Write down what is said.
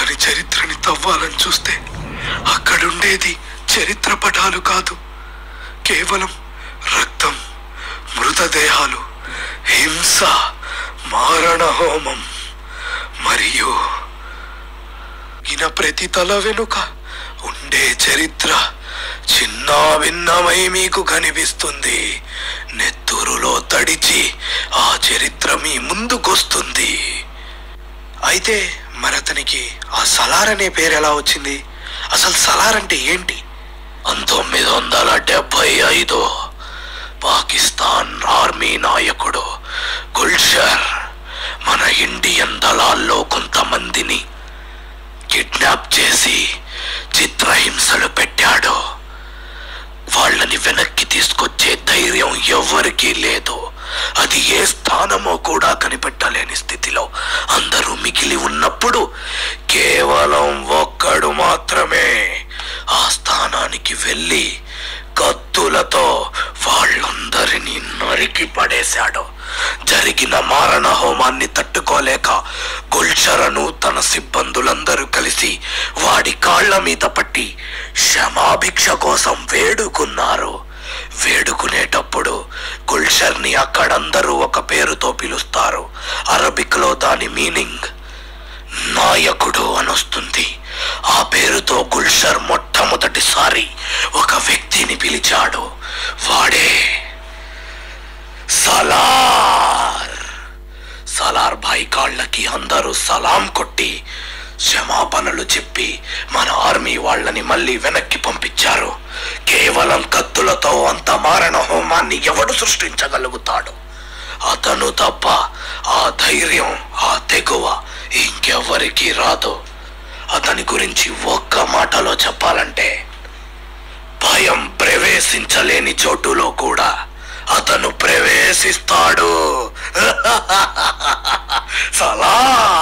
అతని చరిత్రని తవ్వాలని చూస్తే అక్కడుండేది చరిత్ర పటాలు కాదు కేవలం రక్తం మృతదేహాలు హింస మారణ హోమం మరియు ఈయన ప్రతి తల వెనుక ఉండే చరిత్ర చిన్న భిన్నమై మీకు కనిపిస్తుంది నెత్తురులో తడిచి ఆ చరిత్ర మీ ముందుకొస్తుంది అయితే మరి అతనికి ఆ సలార్ అనే పేరు ఎలా వచ్చింది అసలు సలార్ అంటే ఏంటి పంతొమ్మిది వందల డెబ్బై ఐదు పాకిస్తాన్ ఆర్మీ నాయకుడు గుల్షర్ మన ఇండియన్ దళాల్లో కొంతమందిని కిడ్నాప్ చేసి చిత్రహింసలు పెట్టాడు వాళ్ళని వెనక్కి తీసుకొచ్చే ధైర్యం ఎవ్వరికీ లేదు అది ఏ స్థానమో కూడా కనిపెట్టలేని స్థితిలో అందరూ మిగిలి ఉన్నప్పుడు కేవలం ఒక్కడు మాత్రమే ఆ స్థానానికి వెళ్ళి కత్తులతో వాళ్ళందరినీ నరికి పడేశాడు జరిగిన మారణ హోమాన్ని తట్టుకోలేక గుల్షరను తన సిబ్బందులందరూ కలిసి వాడి కాళ్ళ మీద పట్టి క్షమాభిక్ష కోసం వేడుకున్నారు వేడుకునేటప్పుడు గుల్షర్ని అక్కడందరూ ఒక పేరుతో పిలుస్తారు అరబిక్ లో దాని మీనింగ్ నాయకుడు అనొస్తుంది ఆ పేరుతో గుల్షర్ మొట్టమొదటిసారి ఒక వ్యక్తిని పిలిచాడు వాడే సలార్ సలార్ భాయ్ కాళ్ళకి అందరూ సలాం కొట్టి క్షమాపణలు చెప్పి మన ఆర్మీ వాళ్ళని మళ్ళీ వెనక్కి పంపించారు కేవలం కత్తులతో అంత మారణ హోమాన్ని ఎవడు సృష్టించగలుగుతాడు అతను తప్ప ఆ ధైర్యం ఆ తెగువ ఇంకెవ్వరికీ రాదు అతని గురించి ఒక్క మాటలో చెప్పాలంటే భయం ప్రవేశించలేని చోటులో కూడా అతను ప్రవేశిస్తాడు సలా